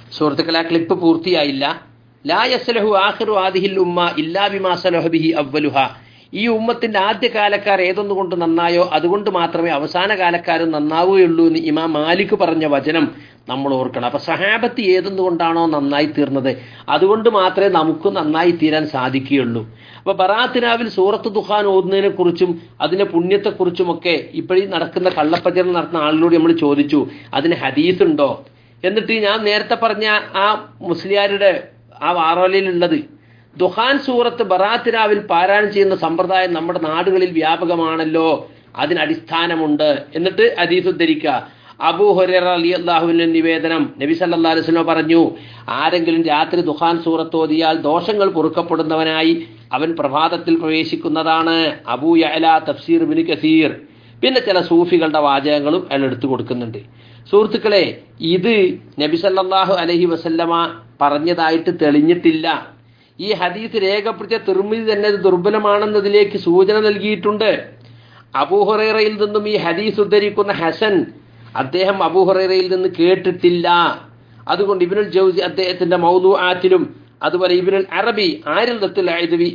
സുഹൃത്തുക്കളെ ആ ക്ലിപ്പ് പൂർത്തിയായില്ല ലാ യസ്ലഹു ആഖിറു ആദിഹിൽ ഉമ്മ ഇല്ലാ ബിമാ സലഹു ബിഹി അവ്വലുഹ ഈ ഉമ്മത്തിന്റെ ആദ്യ കാലക്കാർ ഏതൊന്നുകൊണ്ട് നന്നായോ അതുകൊണ്ട് മാത്രമേ അവസാന കാലക്കാരും നന്നാവുകയുള്ളൂ എന്ന് ഇമാം മാലിക് പറഞ്ഞ വചനം നമ്മൾ ഓർക്കണം അപ്പൊ സഹാബത്ത് ഏതൊന്നുകൊണ്ടാണോ നന്നായി തീർന്നത് അതുകൊണ്ട് മാത്രമേ നമുക്ക് നന്നായി തീരാൻ സാധിക്കുകയുള്ളൂ അപ്പൊ ബറാത്തിനാവിൽ സൂറത്ത് ദുഹാൻ ഓതുന്നതിനെ കുറിച്ചും അതിന്റെ പുണ്യത്തെക്കുറിച്ചുമൊക്കെ ഇപ്പോഴീ നടക്കുന്ന കള്ളപ്രചരണം നടത്തുന്ന ആളിനോട് നമ്മൾ ചോദിച്ചു അതിന് ഹദീസ് ഉണ്ടോ എന്നിട്ട് ഞാൻ നേരത്തെ പറഞ്ഞ ആ മുസ്ലിയാരുടെ ആ വാറോലയിലുള്ളത് ദുഹാൻ സൂറത്ത് ബറാത്തിനാവിൽ പാരായണം ചെയ്യുന്ന സമ്പ്രദായം നമ്മുടെ നാടുകളിൽ വ്യാപകമാണല്ലോ അതിന് അടിസ്ഥാനമുണ്ട് എന്നിട്ട് ഹദീസ് ഉദ്ധരിക്കുക അബൂ ഹുറൈറ അലി അള്ളാഹുവിന്റെ നിവേദനം നബി സല്ലല്ലാഹു അലൈഹി വസല്ലം പറഞ്ഞു ആരെങ്കിലും രാത്രി ദുഹാൻ സൂറത്ത് ഓതിയാൽ ദോഷങ്ങൾ പൊറുക്കപ്പെടുന്നവനായി അവൻ പ്രഭാതത്തിൽ പ്രവേശിക്കുന്നതാണ് അബൂ യഅല തഫ്സീർ ബിൻ കസീർ പിന്നെ ചില സൂഫികളുടെ വാചകങ്ങളും അയാൾ എടുത്തു കൊടുക്കുന്നുണ്ട് സുഹൃത്തുക്കളെ ഇത് നബി സല്ലല്ലാഹു അലൈഹി വസല്ലമ പറഞ്ഞതായിട്ട് തെളിഞ്ഞിട്ടില്ല ഈ ഹദീസ് രേഖപ്പെടുത്തിയ തിർമിതി തന്നെ ഇത് ദുർബലമാണെന്നതിലേക്ക് സൂചന നൽകിയിട്ടുണ്ട് അബൂഹുറയിൽ നിന്നും ഈ ഹദീസ് ഉദ്ധരിക്കുന്ന ഹസൻ അദ്ദേഹം അബൂഹുറയിൽ നിന്ന് കേട്ടിട്ടില്ല അതുകൊണ്ട് ഇബിനുൽ ജൗസി അദ്ദേഹത്തിന്റെ മൗദു ആറ്റിലും അതുപോലെ ഇബിനുൽ അറബി ആരിൽ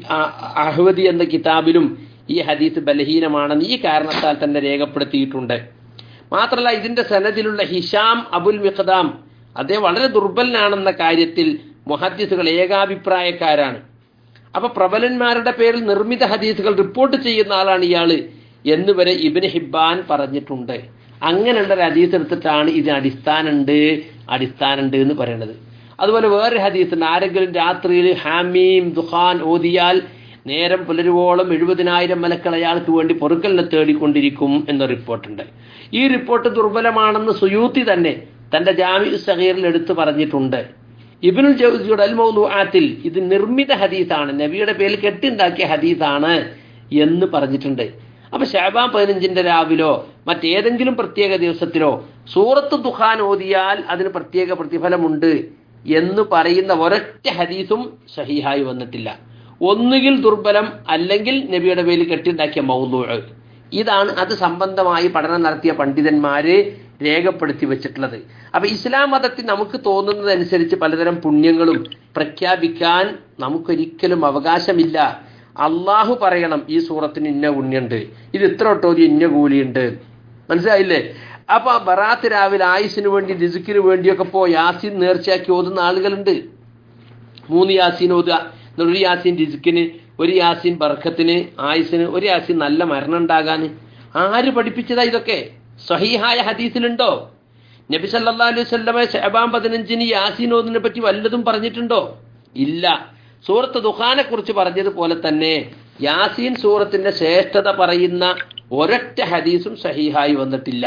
അഹ്വദി എന്ന കിതാബിലും ഈ ഹദീസ് ബലഹീനമാണെന്ന് ഈ കാരണത്താൽ തന്നെ രേഖപ്പെടുത്തിയിട്ടുണ്ട് മാത്രമല്ല ഇതിന്റെ സനദിലുള്ള ഹിഷാം അബുൽ മിഖദാം അദ്ദേഹം വളരെ ദുർബലനാണെന്ന കാര്യത്തിൽ മുഹദ്ദിസുകൾ ഏകാഭിപ്രായക്കാരാണ് അപ്പൊ പ്രബലന്മാരുടെ പേരിൽ നിർമ്മിത ഹദീസുകൾ റിപ്പോർട്ട് ചെയ്യുന്ന ആളാണ് ഇയാള് എന്ന് വരെ ഇബിന് ഹിബാൻ പറഞ്ഞിട്ടുണ്ട് അങ്ങനെയുള്ള ഒരു ഹദീസ് എടുത്തിട്ടാണ് ഇതിന് അടിസ്ഥാനമുണ്ട് അടിസ്ഥാനമുണ്ട് എന്ന് പറയുന്നത് അതുപോലെ വേറൊരു ഹദീസുണ്ട് ആരെങ്കിലും രാത്രിയിൽ ഹാമീം ദുഹാൻ ഓതിയാൽ നേരം പുലരുവോളം എഴുപതിനായിരം മലക്കൾ അയാൾക്ക് വേണ്ടി പൊറുക്കലിനെ തേടിക്കൊണ്ടിരിക്കും എന്ന റിപ്പോർട്ടുണ്ട് ഈ റിപ്പോർട്ട് ദുർബലമാണെന്ന് സുയൂത്തി തന്നെ തന്റെ ജാമി സഹീറിൽ എടുത്തു പറഞ്ഞിട്ടുണ്ട് ഇബിനുൽ ജൗസിയുടെ അൽമൗദുആത്തിൽ ഇത് നിർമ്മിത ഹദീസാണ് നബിയുടെ പേരിൽ കെട്ടിണ്ടാക്കിയ ഹദീസാണ് എന്ന് പറഞ്ഞിട്ടുണ്ട് അപ്പൊ ഷാബാൻ പതിനഞ്ചിന്റെ രാവിലോ മറ്റേതെങ്കിലും പ്രത്യേക ദിവസത്തിലോ സൂറത്ത് ദുഖാൻ ഓതിയാൽ അതിന് പ്രത്യേക പ്രതിഫലമുണ്ട് എന്ന് പറയുന്ന ഒരൊറ്റ ഹദീസും സഹിഹായി വന്നിട്ടില്ല ഒന്നുകിൽ ദുർബലം അല്ലെങ്കിൽ നബിയുടെ പേരിൽ കെട്ടിണ്ടാക്കിയ മൗദൂ ഇതാണ് അത് സംബന്ധമായി പഠനം നടത്തിയ പണ്ഡിതന്മാര് രേഖപ്പെടുത്തി വെച്ചിട്ടുള്ളത് അപ്പൊ ഇസ്ലാം മതത്തിൽ നമുക്ക് തോന്നുന്നതനുസരിച്ച് പലതരം പുണ്യങ്ങളും പ്രഖ്യാപിക്കാൻ നമുക്കൊരിക്കലും അവകാശമില്ല അള്ളാഹു പറയണം ഈ സൂറത്തിന് ഇന്ന പുണ്യുണ്ട് ഇത് ഇത്ര ഒട്ടോതി ഇന്ന കൂലിയുണ്ട് മനസ്സിലായില്ലേ അപ്പൊ ബറാത്ത് രാവിലെ ആയുസിന് വേണ്ടി രിസുക്കിന് വേണ്ടിയൊക്കെ പോ യാസീൻ നേർച്ചയാക്കി ഓതുന്ന ആളുകളുണ്ട് മൂന്ന് യാസീൻ ഓതുക ഒരു യാസീൻ രിസുക്കിന് ഒരു യാസീൻ ബർക്കത്തിന് ആയുസിന് ഒരു യാസീൻ നല്ല മരണം ഉണ്ടാകാൻ ആര് പഠിപ്പിച്ചതാ ഇതൊക്കെ സഹീഹായ ഹദീസിലുണ്ടോ നബി സല്ലാ അലൈഹി സ്വല്ലമ ഷഹബാൻ പതിനഞ്ചിന് യാസീൻ ഓതിനെ പറ്റി വല്ലതും പറഞ്ഞിട്ടുണ്ടോ ഇല്ല സൂറത്ത് ദുഖാനെ കുറിച്ച് പറഞ്ഞതുപോലെ തന്നെ യാസീൻ സൂറത്തിന്റെ ശ്രേഷ്ഠത പറയുന്ന ഒരൊറ്റ ഹദീസും സഹീഹായി വന്നിട്ടില്ല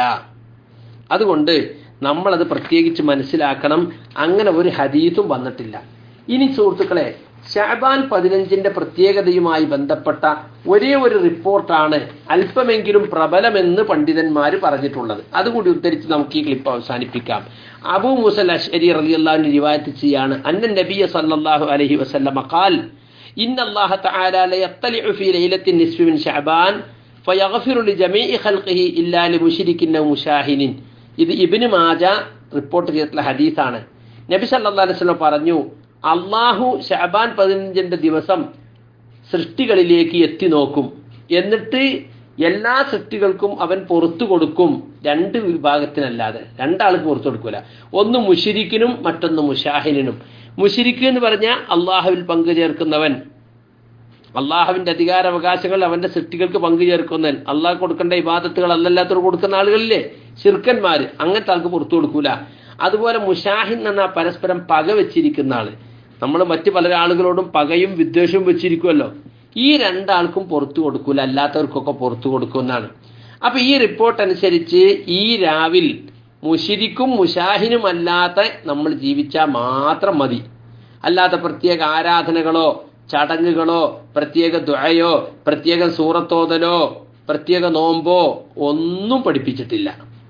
അതുകൊണ്ട് നമ്മളത് പ്രത്യേകിച്ച് മനസ്സിലാക്കണം അങ്ങനെ ഒരു ഹദീസും വന്നിട്ടില്ല ഇനി സുഹൃത്തുക്കളെ ഷാബാൻ പതിനഞ്ചിന്റെ പ്രത്യേകതയുമായി ബന്ധപ്പെട്ട ഒരേ ഒരു റിപ്പോർട്ടാണ് അല്പമെങ്കിലും പ്രബലമെന്ന് പണ്ഡിതന്മാർ പറഞ്ഞിട്ടുള്ളത് അതുകൂടി ഉദ്ധരിച്ച് നമുക്ക് ഈ ക്ലിപ്പ് അവസാനിപ്പിക്കാം അബൂ മുസൽ അഷ്അരി റളിയല്ലാഹു റിവായത്ത് ചെയ്യാണ് അന്ന നബിയ സല്ലല്ലാഹു അലൈഹി വസല്ലമ ഖാൽ ഇന്ന അല്ലാഹ തആല ലയത്തലിഉ ഫീ ലൈലത്തിൻ നിസ്ഫി മിൻ ശഅബാൻ ഫയഗ്ഫിറു ലിജമീഇ ഖൽഖിഹി ഇല്ലാ ലിമുശ്രിക്കിൻ ഔ മുശാഹിനിൻ ഇത് ഇബ്നു മാജ റിപ്പോർട്ട് ചെയ്തിട്ടുള്ള ഹദീസാണ് നബി സല്ലല്ലാഹു അലൈഹി വസല്ലം പറഞ്ഞു അള്ളാഹു ഷാബാൻ പതിനഞ്ചിന്റെ ദിവസം സൃഷ്ടികളിലേക്ക് എത്തി നോക്കും എന്നിട്ട് എല്ലാ സൃഷ്ടികൾക്കും അവൻ പുറത്തു കൊടുക്കും രണ്ട് വിഭാഗത്തിനല്ലാതെ രണ്ടാൾക്ക് പുറത്തു കൊടുക്കൂല ഒന്ന് മുഷിരിക്കിനും മറ്റൊന്ന് മുഷാഹിനും മുഷിരിക്ക് എന്ന് പറഞ്ഞാൽ അള്ളാഹുവിൽ പങ്കു ചേർക്കുന്നവൻ അള്ളാഹുവിന്റെ അധികാരാവകാശങ്ങൾ അവന്റെ സൃഷ്ടികൾക്ക് പങ്കു ചേർക്കുന്നവൻ അള്ളാഹ് കൊടുക്കേണ്ട ഇബാദത്തുകൾ അല്ലല്ലാത്തവർ കൊടുക്കുന്ന ആളുകളില്ലേ ശിർക്കന്മാര് അങ്ങനത്തെ ആൾക്ക് പുറത്തു കൊടുക്കൂല അതുപോലെ മുഷാഹിൻ എന്ന പരസ്പരം പക വെച്ചിരിക്കുന്ന ആള് നമ്മൾ മറ്റു പല ആളുകളോടും പകയും വിദ്വേഷവും വെച്ചിരിക്കുമല്ലോ ഈ രണ്ടാൾക്കും പുറത്തു കൊടുക്കൂല അല്ലാത്തവർക്കൊക്കെ പുറത്തു കൊടുക്കുമെന്നാണ് അപ്പൊ ഈ റിപ്പോർട്ട് അനുസരിച്ച് ഈ രാവിൽ മുഷിരിക്കും മുഷാഹിനും അല്ലാത്ത നമ്മൾ ജീവിച്ചാൽ മാത്രം മതി അല്ലാത്ത പ്രത്യേക ആരാധനകളോ ചടങ്ങുകളോ പ്രത്യേക ദുഴയോ പ്രത്യേക സൂറത്തോതലോ പ്രത്യേക നോമ്പോ ഒന്നും പഠിപ്പിച്ചിട്ടില്ല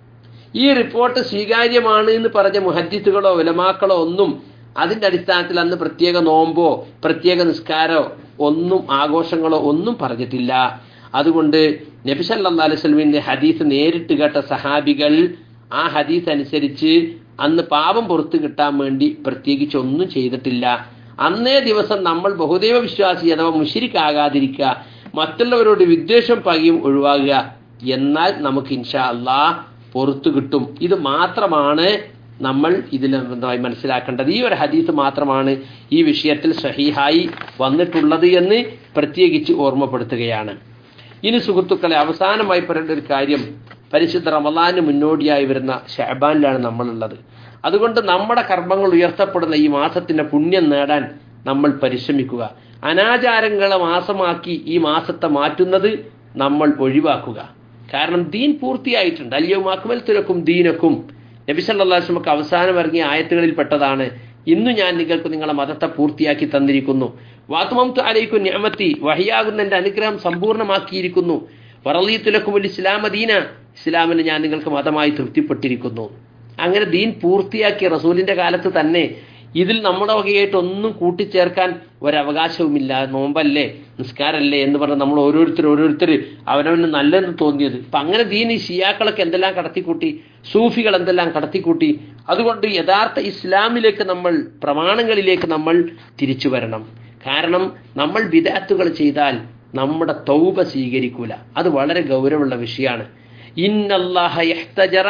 ഈ റിപ്പോർട്ട് സ്വീകാര്യമാണ് എന്ന് പറഞ്ഞ മുഹദ്ദിത്തുകളോ വിലമാക്കളോ ഒന്നും അതിന്റെ അടിസ്ഥാനത്തിൽ അന്ന് പ്രത്യേക നോമ്പോ പ്രത്യേക നിസ്കാരോ ഒന്നും ആഘോഷങ്ങളോ ഒന്നും പറഞ്ഞിട്ടില്ല അതുകൊണ്ട് നബിസല്ലാ അലൈവലമിന്റെ ഹദീസ് നേരിട്ട് കേട്ട സഹാബികൾ ആ ഹദീസ് അനുസരിച്ച് അന്ന് പാപം പുറത്തു കിട്ടാൻ വേണ്ടി പ്രത്യേകിച്ച് ഒന്നും ചെയ്തിട്ടില്ല അന്നേ ദിവസം നമ്മൾ ബഹുദൈവ വിശ്വാസി അഥവാ മുഷിരിക്കാകാതിരിക്കുക മറ്റുള്ളവരോട് വിദ്വേഷം പകയും ഒഴിവാകുക എന്നാൽ നമുക്ക് ഇൻഷാ അള്ളാ പുറത്തു കിട്ടും ഇത് മാത്രമാണ് നമ്മൾ ഇതിൽ ബന്ധമായി മനസ്സിലാക്കേണ്ടത് ഈ ഒരു ഹദീസ് മാത്രമാണ് ഈ വിഷയത്തിൽ സഹീഹായി വന്നിട്ടുള്ളത് എന്ന് പ്രത്യേകിച്ച് ഓർമ്മപ്പെടുത്തുകയാണ് ഇനി സുഹൃത്തുക്കളെ അവസാനമായി പറയേണ്ട ഒരു കാര്യം പരിശുദ്ധ റമദാന് മുന്നോടിയായി വരുന്ന ഷഹബാനിലാണ് നമ്മളുള്ളത് അതുകൊണ്ട് നമ്മുടെ കർമ്മങ്ങൾ ഉയർത്തപ്പെടുന്ന ഈ മാസത്തിന്റെ പുണ്യം നേടാൻ നമ്മൾ പരിശ്രമിക്കുക അനാചാരങ്ങളെ മാസമാക്കി ഈ മാസത്തെ മാറ്റുന്നത് നമ്മൾ ഒഴിവാക്കുക കാരണം ദീൻ പൂർത്തിയായിട്ടുണ്ട് അല്ലയോ അക്മൽ തുലക്കും ദീനക്കും നബി സല്ലാസ്മക്ക് അവസാനം ഇറങ്ങിയ ആയത്തുകളിൽ പെട്ടതാണ് ഇന്നു ഞാൻ നിങ്ങൾക്ക് നിങ്ങളെ മതത്തെ പൂർത്തിയാക്കി തന്നിരിക്കുന്നു വാത്മംതു അലൈക്കും ഞാമത്തി വഹിയാകുന്ന എന്റെ അനുഗ്രഹം സമ്പൂർണ്ണമാക്കിയിരിക്കുന്നു വറലീത്തുലക്കും ഇസ്ലാം ദീന ഇസ്ലാമിന് ഞാൻ നിങ്ങൾക്ക് മതമായി തൃപ്തിപ്പെട്ടിരിക്കുന്നു അങ്ങനെ ദീൻ പൂർത്തിയാക്കിയ റസൂലിന്റെ കാലത്ത് തന്നെ ഇതിൽ നമ്മുടെ വകയായിട്ട് ഒന്നും കൂട്ടിച്ചേർക്കാൻ ഒരവകാശവുമില്ല നോമ്പല്ലേ നിസ്കാരല്ലേ എന്ന് പറഞ്ഞ് നമ്മൾ ഓരോരുത്തർ ഓരോരുത്തർ അവനവന് നല്ലതെന്ന് തോന്നിയത് ഇപ്പം അങ്ങനെ ദീൻ ഈ ഷിയാക്കളൊക്കെ എന്തെല്ലാം കടത്തിക്കൂട്ടി സൂഫികൾ എന്തെല്ലാം കടത്തിക്കൂട്ടി അതുകൊണ്ട് യഥാർത്ഥ ഇസ്ലാമിലേക്ക് നമ്മൾ പ്രമാണങ്ങളിലേക്ക് നമ്മൾ തിരിച്ചു വരണം കാരണം നമ്മൾ വിദാത്തുകൾ ചെയ്താൽ നമ്മുടെ തൗബ സ്വീകരിക്കൂല അത് വളരെ ഗൗരവമുള്ള വിഷയമാണ് ഇന്നല്ലാഹ യഹ്തജറ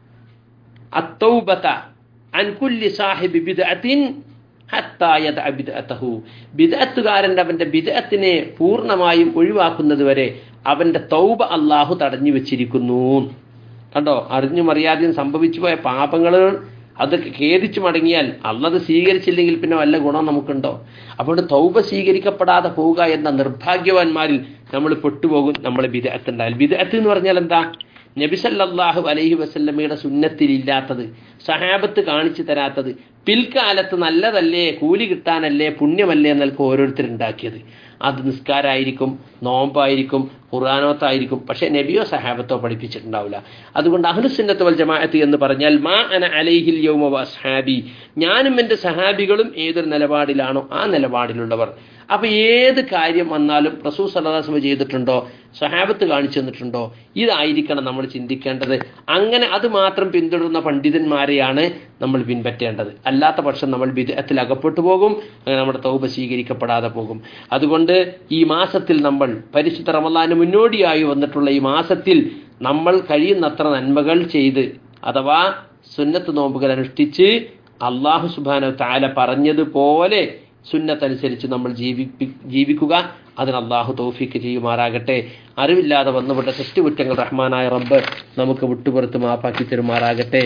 അത്തൗബത അൻ കുല്ലി സാഹിബി ബിദ്അത്തിൻ ഹത്താ യദഅ ബിദ്അതഹു ബിദ്അത്തുകാരൻ അവന്റെ ബിദ്അത്തിനെ പൂർണ്ണമായും ഒഴിവാക്കുന്നത് വരെ അവന്റെ തൗബ അള്ളാഹു തടഞ്ഞു വെച്ചിരിക്കുന്നു കണ്ടോ അറിഞ്ഞും അറിയാതെയും സംഭവിച്ചു പോയ പാപങ്ങൾ അത് ഖേദിച്ചു മടങ്ങിയാൽ അള്ളത് സ്വീകരിച്ചില്ലെങ്കിൽ പിന്നെ വല്ല ഗുണം നമുക്കുണ്ടോ അപ്പോൾ തൗബ സ്വീകരിക്കപ്പെടാതെ പോവുക എന്ന നിർഭാഗ്യവാന്മാരിൽ നമ്മൾ പെട്ടുപോകും നമ്മൾ ബിദഅത്ത് ഉണ്ടായാൽ ബിദഅത്ത് എന്ന് പറഞ്ഞാൽ എന്താ നബിസല്ലാഹു അലൈഹി വസല്ലമയുടെ സുന്നത്തിലില്ലാത്തത് സഹാബത്ത് കാണിച്ചു തരാത്തത് പിൽക്കാലത്ത് നല്ലതല്ലേ കൂലി കിട്ടാനല്ലേ പുണ്യമല്ലേ എന്നൊക്കെ ഓരോരുത്തരുണ്ടാക്കിയത് അത് നിസ്കാരമായിരിക്കും നോമ്പായിരിക്കും ഖുർആാനോത്തായിരിക്കും പക്ഷെ നബിയോ സഹാബത്തോ പഠിപ്പിച്ചിട്ടുണ്ടാവില്ല അതുകൊണ്ട് അഹ്ലുസുന്നത്ത് വൽ ജമാഅത്ത് എന്ന് പറഞ്ഞാൽ മാ അന അലൈഹിൽ യൗമ വസ്ഹാബി ഞാനും എൻ്റെ സഹാബികളും ഏതൊരു നിലപാടിലാണോ ആ നിലപാടിലുള്ളവർ അപ്പൊ ഏത് കാര്യം വന്നാലും റസൂൽ സല്ലാസ്മ ചെയ്തിട്ടുണ്ടോ സഹാബത്ത് കാണിച്ചു തന്നിട്ടുണ്ടോ ഇതായിരിക്കണം നമ്മൾ ചിന്തിക്കേണ്ടത് അങ്ങനെ അത് മാത്രം പിന്തുടരുന്ന പണ്ഡിതന്മാരെയാണ് നമ്മൾ പിൻപറ്റേണ്ടത് അല്ലാത്ത പക്ഷം നമ്മൾ വിദേഹത്തിൽ അകപ്പെട്ടു പോകും അങ്ങനെ നമ്മുടെ തൗബ സ്വീകരിക്കപ്പെടാതെ പോകും അതുകൊണ്ട് ഈ മാസത്തിൽ നമ്മൾ പരിശുദ്ധ റമലാന് മുന്നോടിയായി വന്നിട്ടുള്ള ഈ മാസത്തിൽ നമ്മൾ കഴിയുന്നത്ര നന്മകൾ ചെയ്ത് അഥവാ സുന്നത്ത് നോമ്പുകൾ അനുഷ്ഠിച്ച് അള്ളാഹു സുബാന താല പറഞ്ഞതുപോലെ സുന്നത്തനുസരിച്ച് നമ്മൾ ജീവിപ്പി ജീവിക്കുക അതിന് അള്ളാഹു തൗഫീക്ക് ചെയ്യുമാറാകട്ടെ അറിവില്ലാതെ വന്നുപെട്ട തെറ്റുകുറ്റങ്ങൾ റഹ്മാനായ റബ്ബ് നമുക്ക് വിട്ടുപുറത്ത് മാപ്പാക്കി തരുമാറാകട്ടെ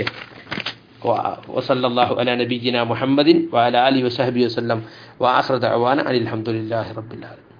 وصلى الله على نبينا محمد وعلى آله وصحبه وسلم وآخر دعوانا أن الحمد لله رب العالمين